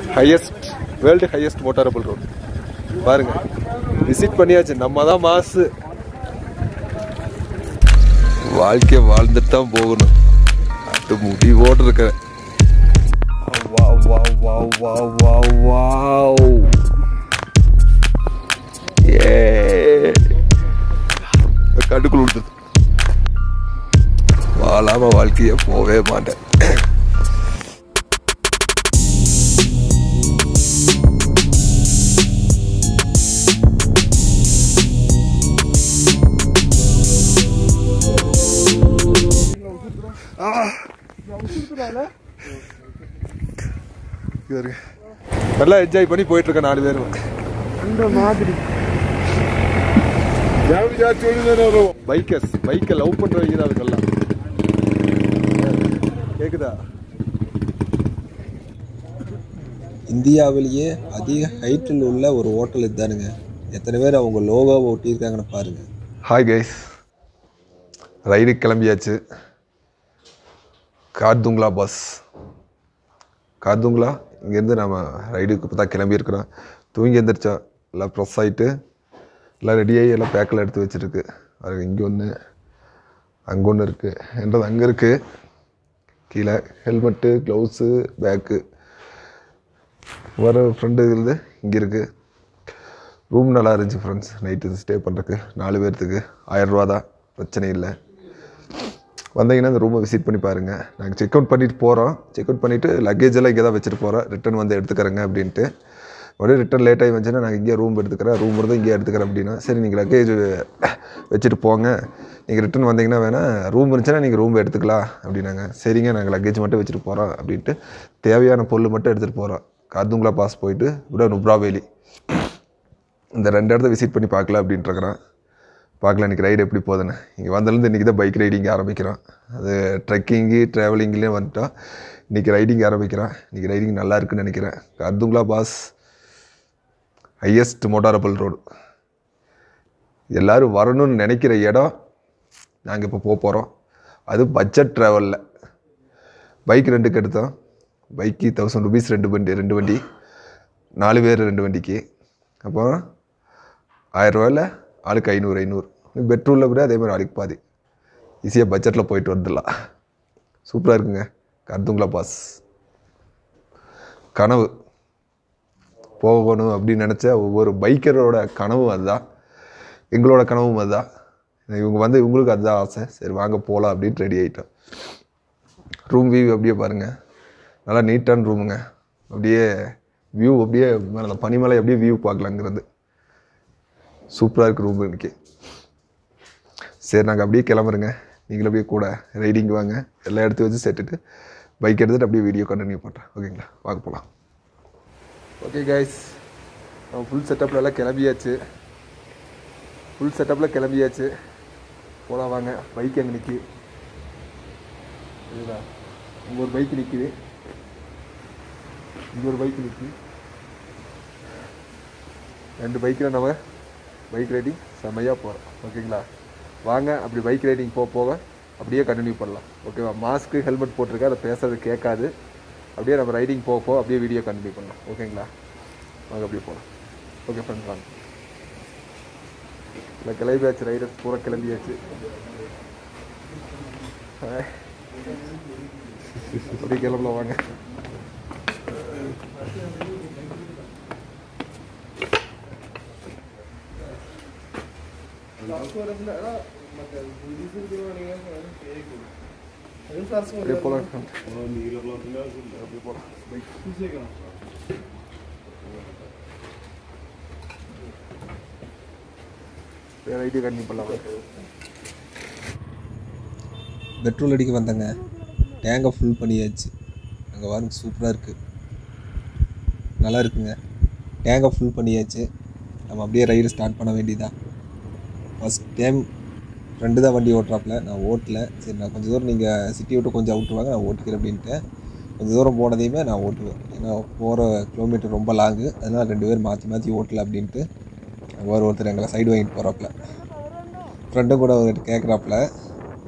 Highest world highest motorable road பாருங்க visit பண்ணியாச்சு நம்ம தான் மாசு வாழ்க்கையை வாழ்ந்துட்டு தான் போகணும் அது முடிவோடு இருக்கிறேன் wow wow wow wow wow wow ஏ கண்டுக்குள் விடுது வாழாம வாழ்க்கைய போவே மாட்டேன் இவரு நல்லா என்ஜாய் பண்ணி போயிட்டு இருக்க நாலு பேரும் இந்த மாதிரி பைக்கர்ஸ் பைக்கை லவ் பண்றவங்க தான் அதுக்கெல்லாம் கேக்குதா இந்தியாவிலேயே அதிக ஹைட்டில் உள்ள ஒரு ஹோட்டல் இதுதானுங்க எத்தனை பேர் அவங்க லோகோவை ஒட்டியிருக்காங்கன்னு பாருங்கள் ஹாய் கைஸ் ரைடு கிளம்பியாச்சு கார்துங்களா பஸ் கார்துங்களா இங்கேருந்து நம்ம ரைடுக்கு இப்போ தான் கிளம்பியிருக்கிறோம் தூங்கி எந்திரிச்சா எல்லாம் ப்ரெஸ் ஆகிட்டு எல்லாம் ரெடியாகி எல்லாம் பேக்கில் எடுத்து வச்சுருக்கு அது இங்கே ஒன்று அங்கே ஒன்று இருக்குது என்றது அங்கே இருக்குது கீழே ஹெல்மெட்டு க்ளவுஸு பேக்கு வர ஃப்ரெண்டு இருந்து இங்கே இருக்குது ரூம் நல்லா இருந்துச்சு ஃப்ரெண்ட்ஸ் நைட்டு ஸ்டே பண்ணுறதுக்கு நாலு பேர்த்துக்கு ஆயிரரூவா தான் பிரச்சனை இல்லை வந்தீங்கன்னா இந்த ரூமை விசிட் பண்ணி பாருங்கள் நாங்கள் செக் அவுட் பண்ணிட்டு போகிறோம் செக் அவுட் பண்ணிவிட்டு லக்கேஜ் எல்லாம் இங்கே தான் வச்சுட்டு போகிறோம் ரிட்டன் வந்து எடுத்துக்கிறேங்க அப்படின்ட்டு மறுபடியும் ரிட்டன் லேட் ஆகி வந்துச்சுன்னா நாங்கள் இங்கே ரூம் எடுத்துக்கிறேன் ரூம் இருந்து இங்கே எடுத்துக்கிறேன் அப்படின்னா சரி நீங்கள் லக்கேஜ் வச்சுட்டு போங்க நீங்கள் ரிட்டன் வந்தீங்கன்னா வேணால் ரூம் இருந்துச்சுன்னா நீங்கள் ரூம் எடுத்துக்கலாம் அப்படின்னாங்க சரிங்க நாங்கள் லக்கேஜ் மட்டும் வச்சுட்டு போகிறோம் அப்படின்ட்டு தேவையான பொருள் மட்டும் எடுத்துகிட்டு போகிறோம் கார்துங்களா பாஸ் போயிட்டு விட நுப்ராவேலி இந்த ரெண்டு இடத்த விசிட் பண்ணி பார்க்கல அப்படின்ட்டுருக்குறேன் பார்க்கலாம் இன்றைக்கி ரைடு எப்படி போகுதுன்னு இங்கே வந்ததுலேருந்து இன்றைக்கி தான் பைக் ரைடிங் ஆரம்பிக்கிறோம் அது ட்ரெக்கிங்கு ட்ராவலிங்லேயும் வந்துட்டோம் இன்றைக்கி ரைடிங் ஆரம்பிக்கிறேன் இன்றைக்கி ரைடிங் நல்லா இருக்குன்னு நினைக்கிறேன் Khardung La pass highest motorable road எல்லோரும் வரணும்னு நினைக்கிற இடம் நாங்கள் இப்போ போக போகிறோம் அது பட்ஜெட் ட்ராவலில் பைக் ரெண்டுக்கு எடுத்தோம் பைக்கு தௌசண்ட் ருபீஸ் ரெண்டு வண்டி ரெண்டு வண்டி நாலு பேர் ரெண்டு வண்டிக்கு அப்புறம் ஆயிரரூவாயில் ஆளுக்கு ஐநூறு ஐநூறு பெட்ரோலில் விட அதே மாதிரி ஆளுக்கு பாதி ஈஸியாக பட்ஜெட்டில் போயிட்டு வந்துடலாம் சூப்பராக இருக்குங்க கருத்துங்களா பாஸ் கனவு போகணும் அப்படின்னு நினச்ச ஒவ்வொரு பைக்கரோட கனவும் அதுதான் எங்களோட கனவும் அதுதான் இவங்க வந்து இவங்களுக்கு அதுதான் ஆசை சரி வாங்க போகலாம் அப்படின்ட்டு ரெடி ஆகிட்டோம் ரூம் வியூ அப்படியே பாருங்கள் நல்லா நீட்டான ரூமுங்க அப்படியே வியூ அப்படியே மேலே அந்த பனிமலை அப்படியே வியூ பார்க்கலாங்கிறது சூப்பராக இருக்குது ரூம் இன்னைக்கு சரி நாங்கள் அப்படியே கிளம்புறோங்க நீங்களும் அப்படியே கூட ரைடிங் வாங்க எல்லாம் எடுத்து வச்சு செட்டுட்டு பைக் எடுத்துகிட்டு அப்படியே வீடியோ கண்டினியூ பண்ணுறேன் ஓகேங்களா வாங்க போகலாம் ஓகே கைஸ் நம்ம ஃபுல் செட்டப்பில் எல்லாம் கிளம்பியாச்சு ஃபுல் செட்டப்பில் கிளம்பியாச்சு போகலாம் வாங்க பைக் அங்கே நிற்கி இதுதான் இங்கே ஒரு பைக் நிற்கிது இங்கே ஒரு பைக் நிற்கி ரெண்டு பைக்கில் நம்ம பைக் ரைடிங் செம்மையாக போகிறோம் ஓகேங்களா வாங்க அப்படி பைக் ரைடிங் போக போக அப்படியே கண்டினியூ பண்ணலாம் ஓகேவா மாஸ்க்கு ஹெல்மெட் போட்டிருக்கேன் அதை பேசுறது கேட்காது அப்படியே நம்ம ரைடிங் போக போக அப்படியே வீடியோ கண்டினியூ பண்ணலாம் ஓகேங்களா வாங்க அப்படியே போகலாம் ஓகே ஃப்ரெண்ட்ஸ் வாங்க இல்லை கிளம்பியாச்சு ரைடர்ஸ் பூரா கிளம்பியாச்சு Hi. அப்படியே கிளம்பலாம் வாங்க அப்படியே போகலாம் அப்படியே போகலாம் வேறு ஐடியா கண்டினியூ பண்ணலாம் வாங்க. பெட்ரோல் அடிக்க வந்தேங்க டேங்கை ஃபுல் பண்ணியாச்சு அங்கே பாருங்க சூப்பராக இருக்குது நல்லா இருக்குங்க டேங்கை ஃபுல் பண்ணியாச்சு நம்ம அப்படியே ரைடு ஸ்டார்ட் பண்ண வேண்டியதா ஃபஸ்ட் டைம் ஃப்ரெண்டு தான் வண்டி ஓட்டுறாப்புல நான் ஓட்டல சரி நான் கொஞ்சம் தூரம் நீங்கள் சிட்டி விட்டு கொஞ்சம் அவுட்டு வாங்க நான் ஓட்டிக்கிறேன் அப்படின்ட்டு கொஞ்சம் தூரம் போனதையுமே நான் ஓட்டுவேன் ஏன்னா போகிற கிலோமீட்டர் ரொம்ப லாங்கு அதனால் ரெண்டு பேர் மாற்றி மாற்றி ஓட்டல அப்படின்ட்டு அங்கே ஒரு ஒருத்தர் எங்களை சைடு வாங்கிட்டு போகிறாப்புல ஃப்ரெண்டும் கூட ஒரு கேட்குறாப்புல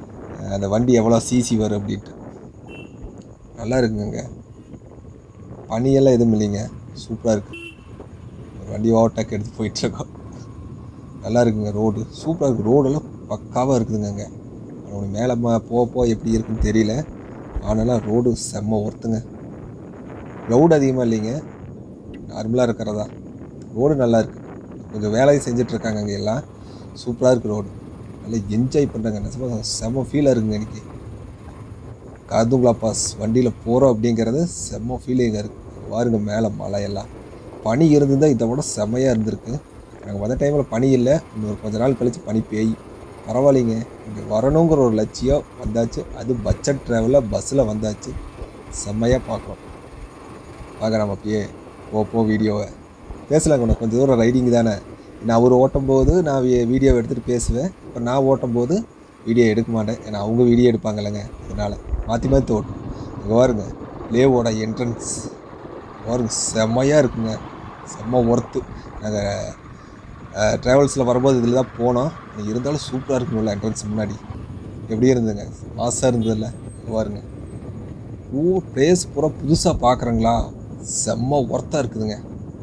அந்த வண்டி எவ்வளோ சிசி வரும் அப்படின்ட்டு நல்லா இருக்குங்க பனியெல்லாம் எதுவும் இல்லைங்க சூப்பராக இருக்குது ஒரு வண்டி ஓவர்டேக் எடுத்து போயிட்டுருக்கோம் நல்லா இருக்குங்க ரோடு சூப்பராக இருக்குது ரோடெல்லாம் பக்காவாக இருக்குதுங்க அங்கே அவனுக்கு மேலே போக போக எப்படி இருக்குன்னு தெரியல ஆனாலும் ரோடு செம்ம ஒர்த்துங்க க்ரௌட் அதிகமாக இல்லைங்க நார்மலாக இருக்கிறதா ரோடு நல்லா இருக்கு கொஞ்சம் வேலையை செஞ்சுட்டு இருக்காங்க அங்கே எல்லாம் சூப்பராக இருக்குது ரோடு நல்லா என்ஜாய் பண்ணுறாங்க நிஜமா செம்ம ஃபீலாக இருக்குங்க எனக்கு காதுங்குலா பாஸ் வண்டியில் போகிறோம் அப்படிங்கிறது செம்ம ஃபீலிங்காக இருக்குது பாருங்க மேலே மலையெல்லாம் பனி இருந்திருந்தால் இதை விட செம்மையாக இருந்திருக்கு நாங்கள் வந்த டைமில் பனி இல்லை இன்னொரு கொஞ்ச நாள் கழித்து பனி பேய் பரவாயில்லைங்க இங்கே வரணுங்கிற ஒரு லட்சியம் வந்தாச்சு அது பட்ஜெட் ட்ராவலில் பஸ்ஸில் வந்தாச்சு செம்மையாக பார்க்குறோம் பார்க்க நம்ம அப்படியே போ போ வீடியோவை பேசலாங்க உனக்கு கொஞ்சம் தூரம் ரைடிங் தானே நான் அவர் ஓட்டும் போது நான் வீடியோவை எடுத்துகிட்டு பேசுவேன் இப்போ நான் ஓட்டும் போது வீடியோ எடுக்க மாட்டேன் ஏன்னா அவங்க வீடியோ எடுப்பாங்கல்லங்க அதனால் மாற்றி மாற்றி ஓட்டும் இங்கே பாருங்க லேவோட என்ட்ரன்ஸ் பாருங்க செம்மையாக இருக்குங்க செம்ம ஒர்த்து நாங்கள் ட்ராவல்ஸில் வரும்போது இதில் தான் போனோம் ஆனா இருந்தாலும் சூப்பராக இருக்குங்கள என்ட்ரன்ஸ் முன்னாடி எப்படி இருந்ததுங்க மாசாக இருந்ததில்ல இங்க பாருங்க ஓ பிளேஸ் பூரா புதுசாக பார்க்குறங்களா செம்ம ஒர்த்தாக இருக்குதுங்க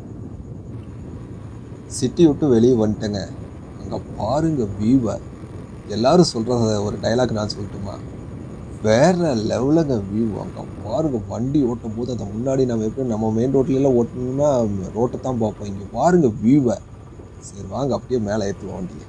சிட்டி விட்டு வெளியே வந்துட்டேங்க அங்கே பாருங்க வியூவை எல்லாரும் சொல்கிற ஒரு டைலாக் நான் சொல்லட்டுமா வேற லெவலுங்க வியூ அங்கே பாருங்க வண்டி ஓட்டும் போது அந்த முன்னாடி நம்ம எப்படி நம்ம மெயின் ரோட்லலாம் ஓட்டணும்னா ரோட்டை தான் பார்ப்போம் இங்கே பாருங்க வியூவை சரி வாங்க அப்படியே மேலே ஏற்றுவோம் வண்டியை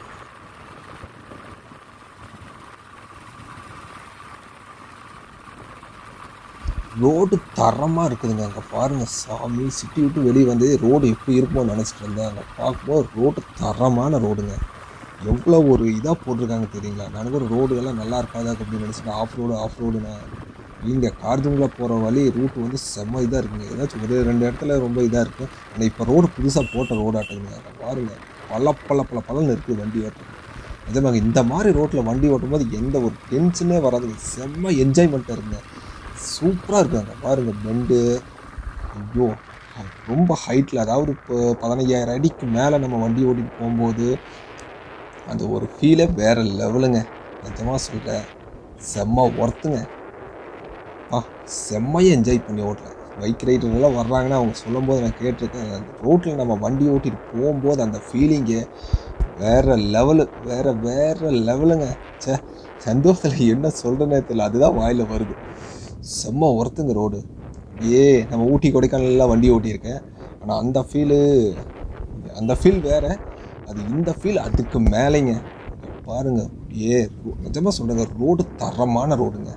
ரோடு தரமாக இருக்குதுங்க அங்கே பாருங்கள் சாமி சிட்டி விட்டு வெளியே வந்து ரோடு எப்படி இருக்குமோன்னு நினச்சிட்டு இருந்தேன் அங்கே பார்க்கும்போது ரோடு தரமான ரோடுங்க எவ்வளோ ஒரு இதாக போட்டிருக்காங்க தெரியுங்களா எனக்கு ஒரு ரோடு எல்லாம் நல்லா இருக்காதா அப்படின்னு நினச்சிட்டு ஆஃப் ரோடு ஆஃப் ரோடுண்ணே இல்லைங்க கார்துங்கில் போகிற வழி ரூட் வந்து செம்ம இதாக இருக்குங்க ஏதாச்சும் ஒரு ரெண்டு இடத்துல ரொம்ப இதாக இருக்குது ஆனால் இப்போ ரோடு புதுசாக போட்ட ரோடு ஆட்டுங்க அங்கே பாருங்கள் பல பல பல பலன்னு இருக்குது வண்டி ஓட்டுறது அதேமாதிரி இந்த மாதிரி ரோட்டில் வண்டி ஓட்டும் போது எந்த ஒரு டென்ஷனே வராதுங்க செம்ம என்ஜாய்மெண்ட்டாக இருக்குங்க சூப்பராக இருக்காங்க பாருங்கள் பெண்டு ஐயோ ரொம்ப ஹைட்டில் அதாவது இப்போ பதினையாயிரம் அடிக்கு மேலே நம்ம வண்டி ஓட்டிட்டு போகும்போது அந்த ஒரு ஃபீலே வேறு லெவலுங்க நிஜமாக சொல்கிறேன் செம்ம ஒர்த்துங்க ஆ செம்மையாக என்ஜாய் பண்ணி ஓட்டுறேன் பைக் ரைடர்லாம் வர்றாங்கன்னா அவங்க சொல்லும்போது நான் கேட்டிருக்கேன் அந்த ரோட்டில் நம்ம வண்டி ஓட்டிட்டு போகும்போது அந்த ஃபீலிங்கு வேறு லெவலு வேறு வேறு லெவலுங்க ச்சே சந்தோஷத்தில் என்ன சொல்கிறேனே தெரியல அதுதான் வாயில் வருது செம்ம ஒர்த்துங்க ரோடு ஏ நம்ம ஊட்டி கொடைக்கானல்லாம் வண்டி ஓட்டியிருக்கேன் ஆனால் அந்த ஃபீலு அந்த ஃபீல் வேறு அது இந்த ஃபீல் அதுக்கு மேலேங்க பாருங்க ஏ நிஜமாக சொல்கிறேங்க ரோடு தரமான ரோடுங்க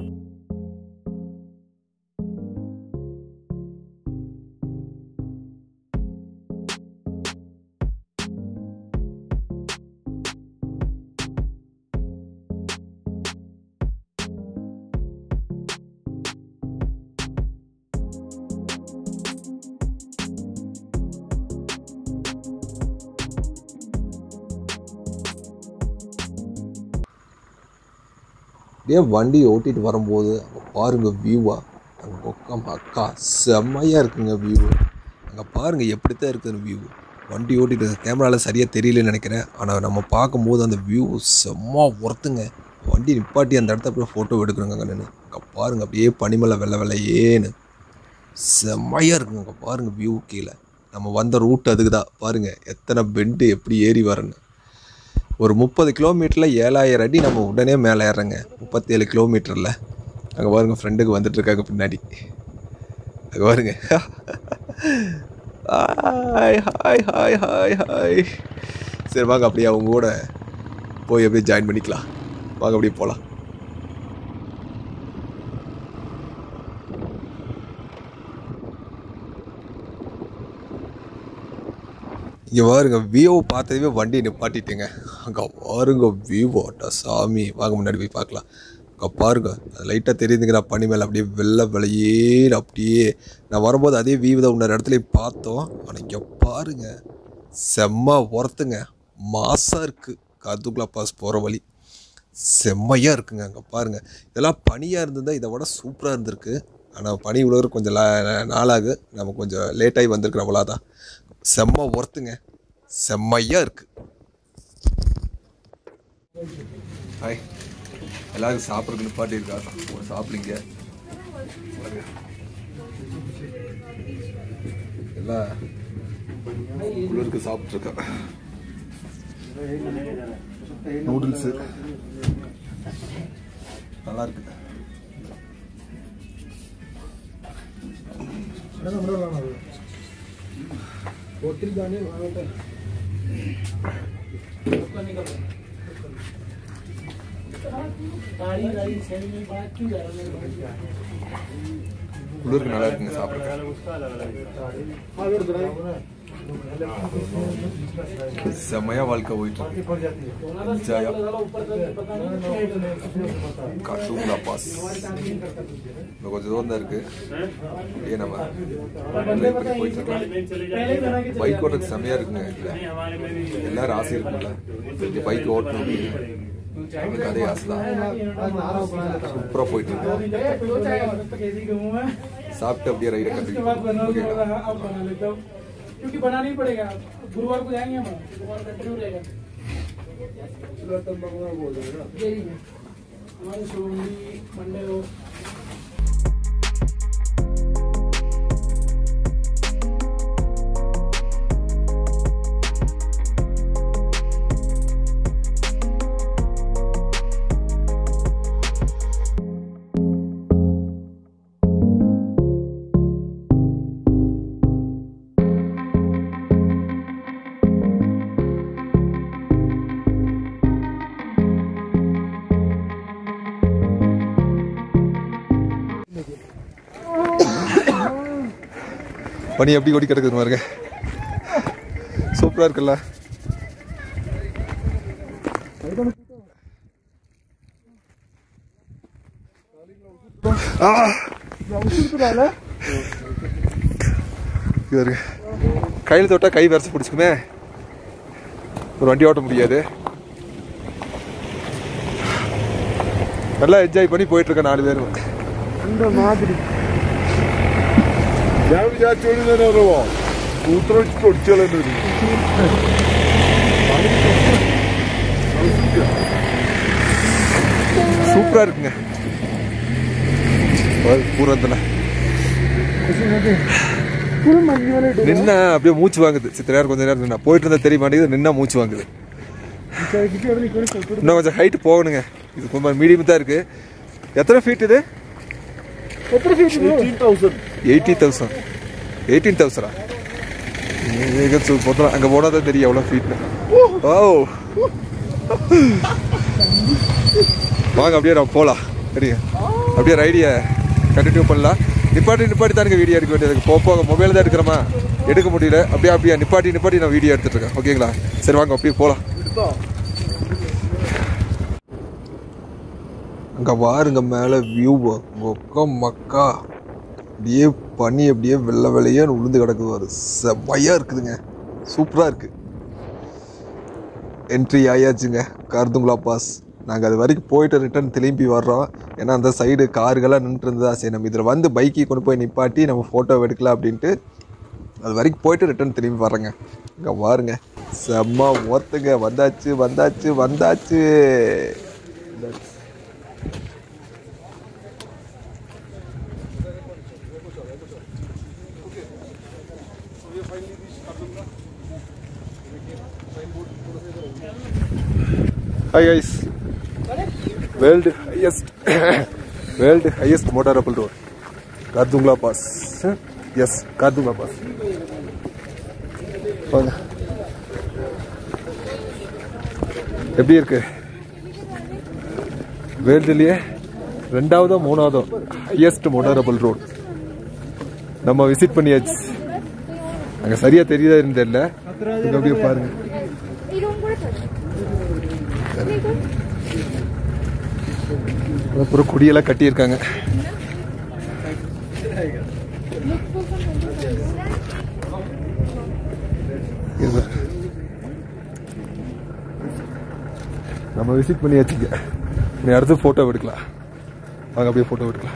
அப்படியே வண்டி ஓட்டிட்டு வரும்போது அங்கே பாருங்க வியூவா அங்கே பக்கம் அக்கா செம்மையாக இருக்குங்க வியூ அங்கே பாருங்க எப்படித்தான் இருக்குது வியூ வண்டி ஓட்டிட்டு கேமராவில் சரியாக தெரியலன்னு நினைக்கிறேன் ஆனால் நம்ம பார்க்கும்போது அந்த வியூ செம்ம ஒர்த்துங்க வண்டி நிப்பாட்டி அந்த இடத்த அப்படியே ஃபோட்டோ எடுக்கிறோங்க அங்கே நின்று அங்கே பாருங்க அப்படியே பனிமலை வெள்ளை வெள்ளையேன்னு செம்மையாக இருக்குங்க அங்கே பாருங்க வியூ கீழே நம்ம வந்த ரூட் அதுக்கு தான் பாருங்கள் எத்தனை பெண்டு எப்படி ஏறி வரேன்னு ஒரு முப்பது கிலோமீட்டரில் ஏழாயிரம் அடி நம்ம உடனே மேலே ஏறுறோங்க முப்பத்தேழு கிலோமீட்டரில் அங்கே பாருங்க ஃப்ரெண்டுக்கு வந்துட்டு இருக்காங்க பின்னாடி அங்கே பாருங்க hi hi hi hi hi சரி வாங்க அப்படியே அவங்க கூட போய் அப்படியே ஜாயின் பண்ணிக்கலாம் வாங்க அப்படியே போகலாம் இங்கே பாருங்க வியூ பார்த்ததுமே வண்டி நிப்பாட்டிட்டுங்க அங்கே பாருங்க வியூவோட்டா சாமி வாங்க முன்னாடி போய் பார்க்கலாம் அங்கே பாருங்க அது லைட்டாக தெரியுதுங்க நான் பனி மேலே அப்படியே வெள்ளை வெளியேன்னு அப்படியே நான் வரும்போது அதே வியூ தான் இன்னொரு இடத்துலையும் பார்த்தோம் ஆனால் இங்கே பாருங்க செம்ம ஒர்த்துங்க மாசாக இருக்குது காத்துக்குலா பாஸ் போகிற வழி செம்மையாக இருக்குங்க அங்கே பாருங்கள் இதெல்லாம் பனியாக இருந்திருந்தால் இதை விட சூப்பராக இருந்திருக்கு ஆனால் பனி விழுவுற கொஞ்சம் லா- நாளாகு நம்ம கொஞ்சம் லேட்டாகி வந்திருக்கிற அவ்வளோதான் செம்ம ஒர்த்துங்க செம்மையாக இருக்கு ஹாய் எல்லாரும் சாப்பிட்றதுக்கு நிப்பாட்டி இருக்கா சாப்பிடுங்க நல்லா குளிருக்கு சாப்பிட்ருக்கேன் நூடுல்ஸு நல்லா இருக்கு குளிருக்கு நல்லா இருக்குங்க சாப்பிட்றேன் செம்மையா வாழ்க்கை போயிட்டு இருக்கு ஜாயா காட்டுங்களா பாஸ் இன்னும் கொஞ்சம் தூரம் தான் இருக்கு அப்படியே நம்ம drive பண்ணி போயிட்டு இருக்கோம் பைக் ஓட்டுறது செம்மையா இருக்குங்க இதுல எல்லாரும் ஆசை இருக்கும்ல இந்த பைக் ஓட்டணும் அப்படின்னு நமக்கு அதே ஆசை தான் சூப்பரா போயிட்டு இருக்கு சாப்பிட்டு அப்படியே ரைடை கண்டிப்பாக ஓகேங்களா क्योंकि बनाना ही पड़ेगा गुरुवार को जाएंगे हम गुरुवार कंटिन्यू रहेगा यही है हमारे सोमनी मंडे को பனி எப்படி கொடி கிடக்குது பாருங்க சூப்பரா இருக்குல்ல ஆ! இது பாருங்க. கையில் தொட்டா கை வரசு பிடிச்சிக்குமே ஒரு வண்டி ஓட்ட முடியாது நல்லா என்ஜாய் பண்ணி போயிட்டு இருக்க நாலு பேரும் ഞാൻ വിചാരിച്ചോണ്ടിരുന്നോ കൂത്ര വെച്ചിട്ട് ഒടിച്ചാലും சூப்பரா இருக்குங்க பூரத்துல நின்னா அப்படியே மூச்சு வாங்குது சித்த நேரம் கொஞ்ச நேரம் நின்னா போயிட்டு இருந்தா தெரிய மாட்டேங்குது நின்னா மூச்சு வாங்குது இன்னும் கொஞ்சம் ஹைட் போகணுங்க இது கொஞ்சம் மீடியம் தான் இருக்கு எத்தனை ஃபீட் இது எயிட்டி தௌசண்ட் எயிட்டீன் தௌசண்டா பொத்தலாம் அங்கே போனால் தான் தெரியும் எவ்வளோ ஃபீட்னு ஓ வாங்க அப்படியே நம்ம போகலாம் சரிங்க அப்படியே ரைடியை கண்டினியூ பண்ணலாம் நிப்பாட்டி நிப்பாட்டி தானுங்க வீடியோ எடுக்க வேண்டியது போக போக மொபைல் தான் எடுக்கிறோமா எடுக்க முடியல அப்படியே அப்படியே நிப்பாட்டி நிப்பாட்டி நான் வீடியோ எடுத்துட்டு இருக்கேன் ஓகேங்களா சரி வாங்க அப்படியே போகலாம் அங்கே பாருங்க மேலே வியூ மொக்க மக்கா அப்படியே பனி அப்படியே வெள்ளை வெள்ளையே உளுந்து கிடக்குது பாரு செம்மையாக இருக்குதுங்க சூப்பராக இருக்குது என்ட்ரி ஆயாச்சுங்க கருதுங்களா பாஸ் நாங்கள் அது வரைக்கும் போயிட்டு ரிட்டர்ன் திரும்பி வர்றோம் ஏன்னா அந்த சைடு கார்கள்லாம் நின்றுட்டு இருந்ததா சரி நம்ம இதில் வந்து பைக்கை கொண்டு போய் நிப்பாட்டி நம்ம ஃபோட்டோ எடுக்கலாம் அப்படின்ட்டு அது வரைக்கும் போயிட்டு ரிட்டர்ன் திரும்பி வர்றேங்க இங்கே பாருங்க செம்ம ஓத்துங்க வந்தாச்சு வந்தாச்சு வந்தாச்சு Hi guys. World highest world highest motorable road. Kardungla Pass. Yes, Kardungla Pass. வாங்க எப்படி இருக்கு வேர்ல்டுலயே ரெண்டாவதோ மூணாவதோ ஹையஸ்ட் மோட்டரபிள் ரோட் நம்ம விசிட் பண்ணியாச்சு அங்க சரியா தெரியுதா தெரியல இங்க அப்படியே பாருங்க அப்புறம் குடியெல்லாம் கட்டியிருக்காங்க இது. நம்ம விசிட் பண்ணியாச்சுங்க நீ அடுத்து ஃபோட்டோ எடுக்கலாம் வாங்க அப்படியே ஃபோட்டோ எடுக்கலாம்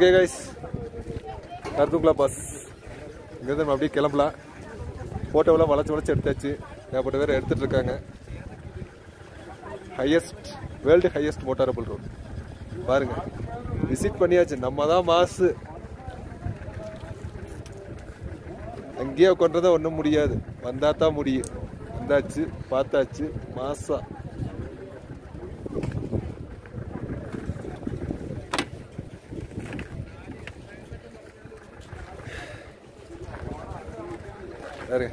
ஓகே கைஸ் கருத்துங்களா பஸ் இங்கேருந்து நம்ம அப்படியே கிளம்பலாம் ஃபோட்டோவெல்லாம் வளைச்சு வளைச்சு எடுத்தாச்சு ஏகப்பட்ட பேர் எடுத்துட்டு இருக்காங்க highest world highest motorable road பாருங்க விசிட் பண்ணியாச்சு நம்ம தான் மாசு அங்கேயே உட்காந்துறதா ஒன்றும் முடியாது வந்தா தான் முடியும் வந்தாச்சு பார்த்தாச்சு மாசா பாருங்க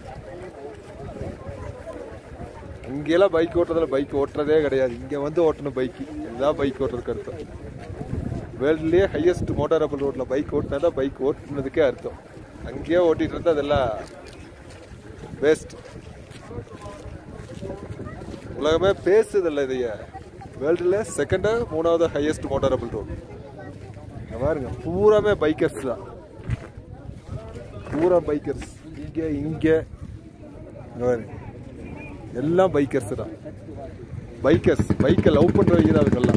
இங்கெல்லாம் பைக் ஓட்டுறதுல பைக் ஓட்டுறதே கிடையாது இங்க வந்து ஓட்டணும் பைக் இதுதான் பைக் ஓட்டுறதுக்கு அர்த்தம் வேர்ல்ட்லயே ஹையஸ்ட் மோட்டாரபிள் ரோட்ல பைக் ஓட்டினா தான் பைக் ஓட்டுனதுக்கே அர்த்தம் அங்கேயே ஓட்டிட்டு இருந்தா அதெல்லாம் வேஸ்ட் உலகமே பேசுது இல்லை இதைய வேர்ல்டுல செகண்டா மூணாவது ஹையஸ்ட் மோட்டாரபிள் ரோட் பாருங்க பூராமே பைக்கர்ஸ் தான் பூரா பைக்கர்ஸ் இங்க இங்க இங்க பாருங்க எல்லாம் பைக்கர்ஸ் தான் பைக்கர்ஸ் பைக்கை லவ் பண்றவங்க தான் அதுக்கெல்லாம்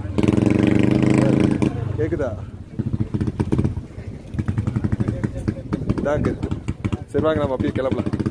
கேக்குதா இதான் கருத்து சரி வாங்க நம்ம அப்படியே கிளம்பலாம்